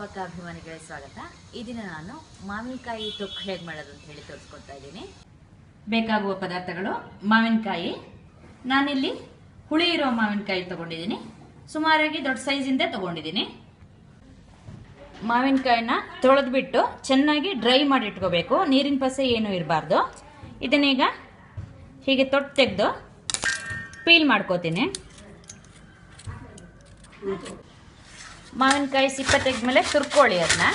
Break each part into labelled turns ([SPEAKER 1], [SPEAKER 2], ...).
[SPEAKER 1] ಪಕ್ಕ ಅಭಿಮಾನಿಗಳಿಗೆ ಸ್ವಾಗತ ಈ ದಿನ ನಾನು ಮಾವಿನಕಾಯಿ ತೊಕ್ಕು ಹೇಗೆ ಮಾಡೋದು ಅಂತ ಹೇಳಿ ತೋರಿಸ್ಕೊಡ್ತಾ ಇದ್ದೀನಿ ಬೇಕಾಗುವ ಪದಾರ್ಥಗಳು ಮಾವಿನಕಾಯಿ ನಾನಿಲ್ಲಿ ಹುಳಿ ಇರೋ ಮಾವಿನಕಾಯಿ ತಗೊಂಡಿದ್ದೀನಿ ಸುಮಾರಾಗಿ ದೊಡ್ಡ ಸೈಜಿಂದ ತಗೊಂಡಿದ್ದೀನಿ ಮಾವಿನಕಾಯಿನ ತೊಳೆದ್ಬಿಟ್ಟು ಚೆನ್ನಾಗಿ ಡ್ರೈ ಮಾಡಿ ಇಟ್ಕೋಬೇಕು ನೀರಿನ ಪಸೆ ಏನೂ ಇರಬಾರ್ದು ಇದನ್ನೀಗ ಹೀಗೆ ತೊಟ್ಟು ತೆಗೆದು ಪೀಲ್ ಮಾಡ್ಕೋತೀನಿ ಮಾವಿನಕಾಯಿ ಸಿಪ್ಪೆ ತೆಗೆದ್ಮೇಲೆ ತುರ್ಕೊಳ್ಳಿ ಅದನ್ನ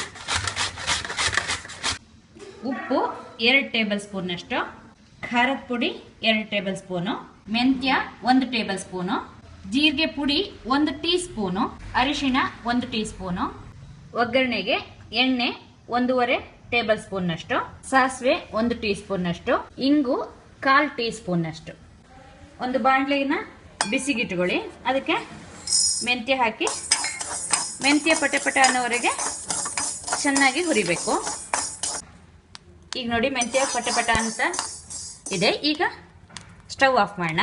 [SPEAKER 1] ಉಪ್ಪು ಎರಡು ಟೇಬಲ್ ಸ್ಪೂನಷ್ಟು ಖಾರದ ಪುಡಿ ಎರಡು ಟೇಬಲ್ ಸ್ಪೂನು ಮೆಂತ್ಯ ಒಂದು ಟೇಬಲ್ ಸ್ಪೂನು ಜೀರಿಗೆ ಪುಡಿ ಒಂದು ಟೀ ಸ್ಪೂನು ಅರಿಶಿಣ ಒಂದು ಟೀ ಸ್ಪೂನು ಒಗ್ಗರಣೆಗೆ ಎಣ್ಣೆ ಒಂದೂವರೆ ಟೇಬಲ್ ಸ್ಪೂನ್ನಷ್ಟು ಸಾಸಿವೆ ಒಂದು ಟೀ ಸ್ಪೂನ್ನಷ್ಟು ಇಂಗು ಕಾಲ್ ಟೀ ಸ್ಪೂನ್ನಷ್ಟು ಒಂದು ಬಾಣಲೆನ ಬಿಸಿಗಿಟ್ಕೊಳ್ಳಿ ಅದಕ್ಕೆ ಮೆಂತ್ಯ ಹಾಕಿ ಮೆಂತ್ಯ ಪಟೆ ಪಟ ಅನ್ನೋವರೆಗೆ ಚೆನ್ನಾಗಿ ಹುರಿಬೇಕು ಈಗ ನೋಡಿ ಮೆಂತ್ಯ ಪಟೆ ಪಟ ಅಂತ ಇದೆ ಈಗ ಸ್ಟವ್ ಆಫ್ ಮಾಡೋಣ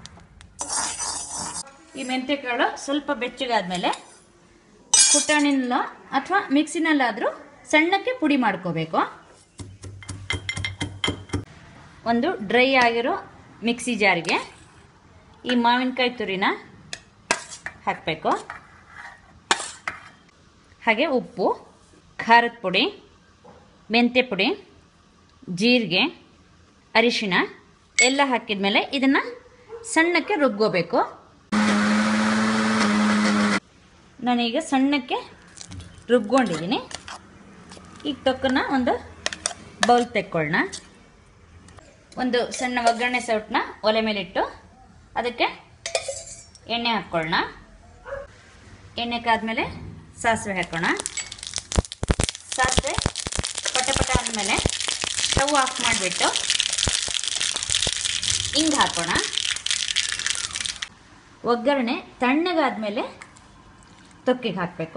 [SPEAKER 1] ಈ ಮೆಂತ್ಯ ಕಾಳು ಸ್ವಲ್ಪ ಬೆಚ್ಚಗಾದ್ಮೇಲೆ ಕುಟ್ಟಾಣಿನಲ್ಲೋ ಅಥವಾ ಮಿಕ್ಸಿನಲ್ಲಾದರೂ ಸಣ್ಣಕ್ಕೆ ಪುಡಿ ಮಾಡ್ಕೋಬೇಕು ಒಂದು ಡ್ರೈ ಆಗಿರೋ ಮಿಕ್ಸಿ ಜಾರಿಗೆ ಈ ಮಾವಿನಕಾಯಿ ತುರಿನ ಹಾಕಬೇಕು ಹಾಗೆ ಉಪ್ಪು ಖಾರದ ಪುಡಿ ಮೆಂತ್ಯ ಪುಡಿ ಜೀರಿಗೆ ಅರಿಶಿಣ ಎಲ್ಲ ಹಾಕಿದ ಮೇಲೆ ಇದನ್ನು ಸಣ್ಣಕ್ಕೆ ರುಬ್ಕೋಬೇಕು ನಾನೀಗ ಸಣ್ಣಕ್ಕೆ ರುಬ್ಕೊಂಡಿದ್ದೀನಿ ಈಗ ತೊಕ್ಕನ್ನ ಒಂದು ಬೌಲ್ ತೆಕ್ಕೊಳ್ಳೋಣ ಒಂದು ಸಣ್ಣ ಒಗ್ಗರಣೆ ಸೌಟನ್ನ ಒಲೆ ಮೇಲಿಟ್ಟು ಅದಕ್ಕೆ ಎಣ್ಣೆ ಹಾಕ್ಕೊಳ್ಳೋಣ ಎಣ್ಣೆ ಕಾದ್ಮೇಲೆ ಸಾಸಿವೆ ಹಾಕೋಣ ಸಾಸಿವೆ ಪಟ ಪಟ ಆದಮೇಲೆ ಸ್ಟವ್ ಆಫ್ ಮಾಡಿಬಿಟ್ಟು ಹಿಂಗೆ ಹಾಕೋಣ ಒಗ್ಗರಣೆ ತಣ್ಣಗಾದ್ಮೇಲೆ ತೊಕ್ಕಿಗೆ ಹಾಕಬೇಕು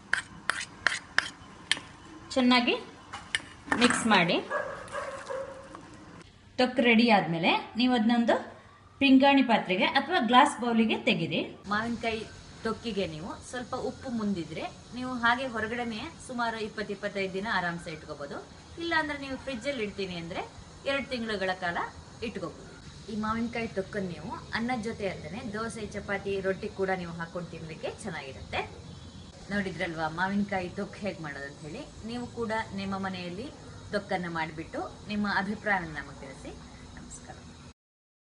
[SPEAKER 1] ಚೆನ್ನಾಗಿ ಮಿಕ್ಸ್ ಮಾಡಿ ತೊಕ್ಕು ರೆಡಿ ಆದಮೇಲೆ ನೀವು ಅದನ್ನೊಂದು ಪಿಂಗಾಣಿ ಪಾತ್ರೆಗೆ ಅಥವಾ ಗ್ಲಾಸ್ ಬೌಲಿಗೆ ತೆಗೀರಿ ಮಾವಿನಕಾಯಿ ತೊಕ್ಕಿಗೆ ನೀವು ಸ್ವಲ್ಪ ಉಪ್ಪು ಮುಂದಿದ್ರೆ ನೀವು ಹಾಗೆ ಹೊರಗಡೆನೆ ಸುಮಾರು ಇಪ್ಪತ್ತು ಇಪ್ಪತ್ತೈದು ದಿನ ಆರಾಮ್ಸೆ ಇಟ್ಕೋಬಹುದು ಇಲ್ಲ ಅಂದ್ರೆ ನೀವು ಫ್ರಿಜ್ಜಲ್ಲಿ ಇಡ್ತೀನಿ ಅಂದ್ರೆ ಎರಡು ತಿಂಗಳುಗಳ ಕಾಲ ಇಟ್ಕೋಬಹುದು ಈ ಮಾವಿನಕಾಯಿ ತೊಕ್ಕನ್ನು ನೀವು ಅನ್ನದ ಜೊತೆ ಅಲ್ಲದೆ ದೋಸೆ ಚಪಾತಿ ರೊಟ್ಟಿ ಕೂಡ ನೀವು ಹಾಕೊಂಡು ತಿನ್ಲಿಕ್ಕೆ ಚೆನ್ನಾಗಿರುತ್ತೆ ನೋಡಿದ್ರಲ್ವಾ ಮಾವಿನಕಾಯಿ ತೊಕ್ಕು ಹೇಗೆ ಮಾಡೋದು ಅಂತ ಹೇಳಿ ನೀವು ಕೂಡ ನಿಮ್ಮ ಮನೆಯಲ್ಲಿ ತೊಕ್ಕನ್ನು ಮಾಡಿಬಿಟ್ಟು ನಿಮ್ಮ ಅಭಿಪ್ರಾಯವನ್ನು ನಮಗೆ ತಿಳಿಸಿ